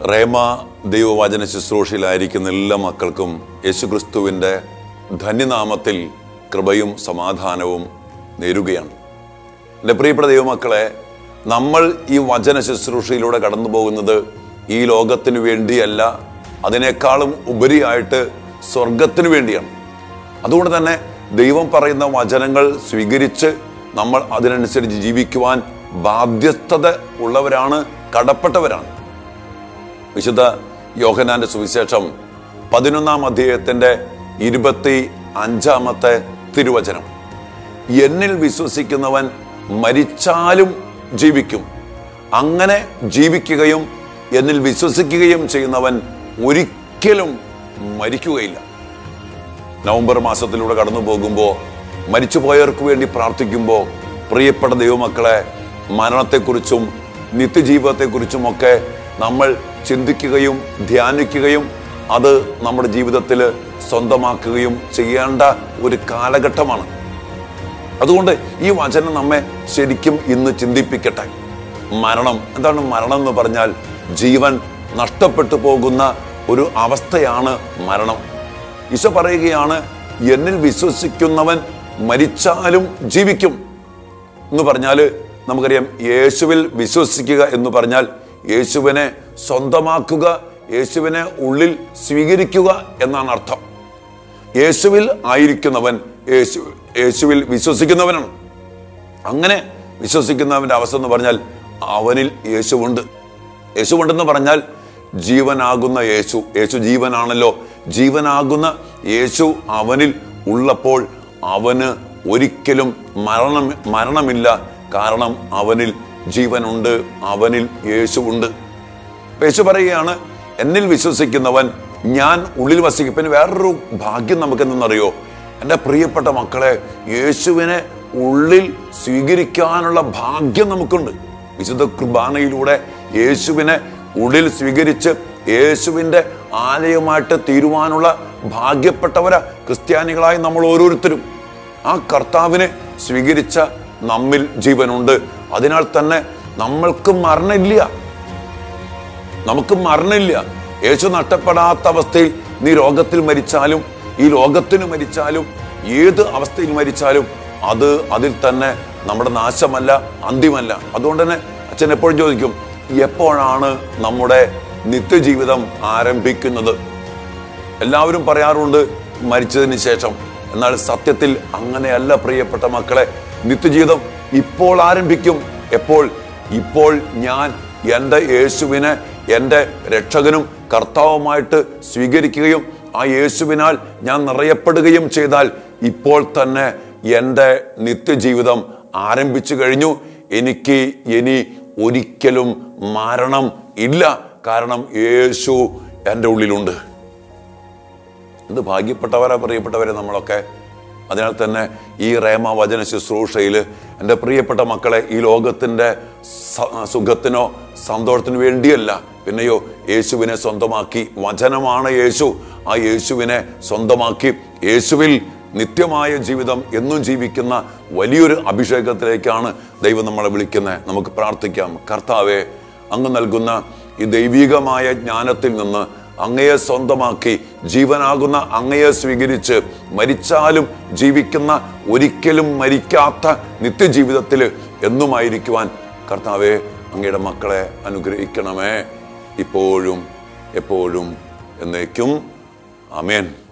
റേമ ദൈവവചന ശുശ്രൂഷയിലായിരിക്കുന്ന എല്ലാ മക്കൾക്കും യേശുക്രിസ്തുവിൻ്റെ ധന്യനാമത്തിൽ കൃപയും സമാധാനവും നേരുകയാണ് എൻ്റെ പ്രിയപ്പെട്ട ദൈവമക്കളെ നമ്മൾ ഈ വചന ശുശ്രൂഷയിലൂടെ കടന്നു പോകുന്നത് ഈ ലോകത്തിനു വേണ്ടിയല്ല അതിനേക്കാളും ഉപരിയായിട്ട് സ്വർഗത്തിനു വേണ്ടിയാണ് അതുകൊണ്ട് തന്നെ ദൈവം പറയുന്ന വചനങ്ങൾ സ്വീകരിച്ച് നമ്മൾ അതിനനുസരിച്ച് ജീവിക്കുവാൻ ബാധ്യസ്ഥത ഉള്ളവരാണ് കടപ്പെട്ടവരാണ് വിശുദ്ധ യോഹനാന്റെ സുവിശേഷം പതിനൊന്നാം അധ്യായത്തിന്റെ ഇരുപത്തി അഞ്ചാമത്തെ തിരുവചനം എന്നിൽ വിശ്വസിക്കുന്നവൻ മരിച്ചാലും ജീവിക്കും അങ്ങനെ ജീവിക്കുകയും എന്നിൽ വിശ്വസിക്കുകയും ചെയ്യുന്നവൻ ഒരിക്കലും മരിക്കുകയില്ല നവംബർ മാസത്തിലൂടെ കടന്നു പോകുമ്പോൾ മരിച്ചുപോയവർക്ക് വേണ്ടി പ്രാർത്ഥിക്കുമ്പോൾ പ്രിയപ്പെട്ട ദൈവമക്കളെ മരണത്തെക്കുറിച്ചും നിത്യജീവിതത്തെക്കുറിച്ചുമൊക്കെ നമ്മൾ ചിന്തിക്കുകയും ധ്യാനിക്കുകയും അത് നമ്മുടെ ജീവിതത്തിൽ സ്വന്തമാക്കുകയും ചെയ്യേണ്ട ഒരു കാലഘട്ടമാണ് അതുകൊണ്ട് ഈ വചനം നമ്മെ ശരിക്കും ഇന്ന് ചിന്തിപ്പിക്കട്ടെ മരണം എന്താണ് മരണം എന്ന് പറഞ്ഞാൽ ജീവൻ നഷ്ടപ്പെട്ടു പോകുന്ന ഒരു അവസ്ഥയാണ് മരണം ഈശോ പറയുകയാണ് എന്നിൽ വിശ്വസിക്കുന്നവൻ മരിച്ചാലും ജീവിക്കും എന്ന് പറഞ്ഞാൽ നമുക്കറിയാം യേശുവിൽ വിശ്വസിക്കുക എന്ന് പറഞ്ഞാൽ യേശുവിനെ സ്വന്തമാക്കുക യേശുവിനെ ഉള്ളിൽ സ്വീകരിക്കുക എന്നാണ് അർത്ഥം യേശുവിൽ ആയിരിക്കുന്നവൻ യേശു യേശുവിൽ വിശ്വസിക്കുന്നവനാണ് അങ്ങനെ വിശ്വസിക്കുന്നവന്റെ അവസ്ഥ എന്ന് പറഞ്ഞാൽ അവനിൽ യേശുവുണ്ട് യേശുവുണ്ടെന്ന് പറഞ്ഞാൽ ജീവനാകുന്ന യേശു യേശു ജീവനാണല്ലോ ജീവനാകുന്ന യേശു അവനിൽ ഉള്ളപ്പോൾ അവന് ഒരിക്കലും മരണം മരണമില്ല കാരണം അവനിൽ ജീവനുണ്ട് അവനിൽ യേശുവുണ്ട് അപ്പൊ യേശു പറയുകയാണ് എന്നിൽ വിശ്വസിക്കുന്നവൻ ഞാൻ ഉള്ളിൽ വസിക്കും പിന്നെ വേറൊരു ഭാഗ്യം നമുക്ക് എന്തെന്നറിയോ എൻ്റെ പ്രിയപ്പെട്ട മക്കളെ യേശുവിനെ ഉള്ളിൽ സ്വീകരിക്കാനുള്ള ഭാഗ്യം നമുക്കുണ്ട് വിശുദ്ധ കുർബാനയിലൂടെ യേശുവിനെ ഉള്ളിൽ സ്വീകരിച്ച് യേശുവിൻ്റെ ആലയമായിട്ട് തീരുവാനുള്ള ഭാഗ്യപ്പെട്ടവരാ ക്രിസ്ത്യാനികളായി നമ്മൾ ഓരോരുത്തരും ആ കർത്താവിനെ സ്വീകരിച്ച നമ്മിൽ ജീവനുണ്ട് അതിനാൽ തന്നെ നമ്മൾക്ക് മരണമില്ല നമുക്ക് മരണമില്ല യേശു നഷ്ടപ്പെടാത്ത അവസ്ഥയിൽ നീ രോഗത്തിൽ മരിച്ചാലും ഈ ലോകത്തിന് മരിച്ചാലും ഏത് അവസ്ഥയിൽ മരിച്ചാലും അത് അതിൽ തന്നെ നമ്മുടെ നാശമല്ല അന്തിമല്ല അതുകൊണ്ട് തന്നെ അച്ഛൻ എപ്പോഴും ചോദിക്കും എപ്പോഴാണ് നമ്മുടെ നിത്യജീവിതം ആരംഭിക്കുന്നത് എല്ലാവരും പറയാറുണ്ട് മരിച്ചതിന് ശേഷം എന്നാൽ സത്യത്തിൽ അങ്ങനെയല്ല പ്രിയപ്പെട്ട മക്കളെ നിത്യജീവിതം ഇപ്പോൾ ആരംഭിക്കും എപ്പോൾ ഇപ്പോൾ ഞാൻ എൻ്റെ യേശുവിനെ എൻ്റെ രക്ഷകനും കർത്താവുമായിട്ട് സ്വീകരിക്കുകയും ആ യേശുവിനാൽ ഞാൻ നിറയപ്പെടുകയും ചെയ്താൽ ഇപ്പോൾ തന്നെ എൻ്റെ നിത്യജീവിതം ആരംഭിച്ചു കഴിഞ്ഞു എനിക്ക് ഇനി ഒരിക്കലും മരണം ഇല്ല കാരണം യേശു എൻ്റെ ഉള്ളിലുണ്ട് ഇത് ഭാഗ്യപ്പെട്ടവരാ പ്രിയപ്പെട്ടവരെ നമ്മളൊക്കെ അതിനാൽ തന്നെ ഈ റേമ വചന ശുശ്രൂഷയിൽ എൻ്റെ പ്രിയപ്പെട്ട മക്കളെ ഈ ലോകത്തിൻ്റെ സ- സുഖത്തിനോ സന്തോഷത്തിനു വേണ്ടിയല്ല പിന്നെയോ യേശുവിനെ സ്വന്തമാക്കി വചനമാണ് യേശു ആ യേശുവിനെ സ്വന്തമാക്കി യേശുവിൽ നിത്യമായ ജീവിതം എന്നും ജീവിക്കുന്ന വലിയൊരു അഭിഷേകത്തിലേക്കാണ് ദൈവം നമ്മളെ വിളിക്കുന്നത് നമുക്ക് പ്രാർത്ഥിക്കാം കർത്താവെ അങ്ങ് നൽകുന്ന ഈ ദൈവികമായ ജ്ഞാനത്തിൽ നിന്ന് അങ്ങയെ സ്വന്തമാക്കി ജീവനാകുന്ന അങ്ങയെ സ്വീകരിച്ച് മരിച്ചാലും ജീവിക്കുന്ന ഒരിക്കലും മരിക്കാത്ത നിത്യജീവിതത്തിൽ എന്നുമായിരിക്കുവാൻ കർത്താവെ അങ്ങയുടെ മക്കളെ അനുഗ്രഹിക്കണമേ ഇപ്പോഴും എപ്പോഴും എന്നേക്കും അമേൻ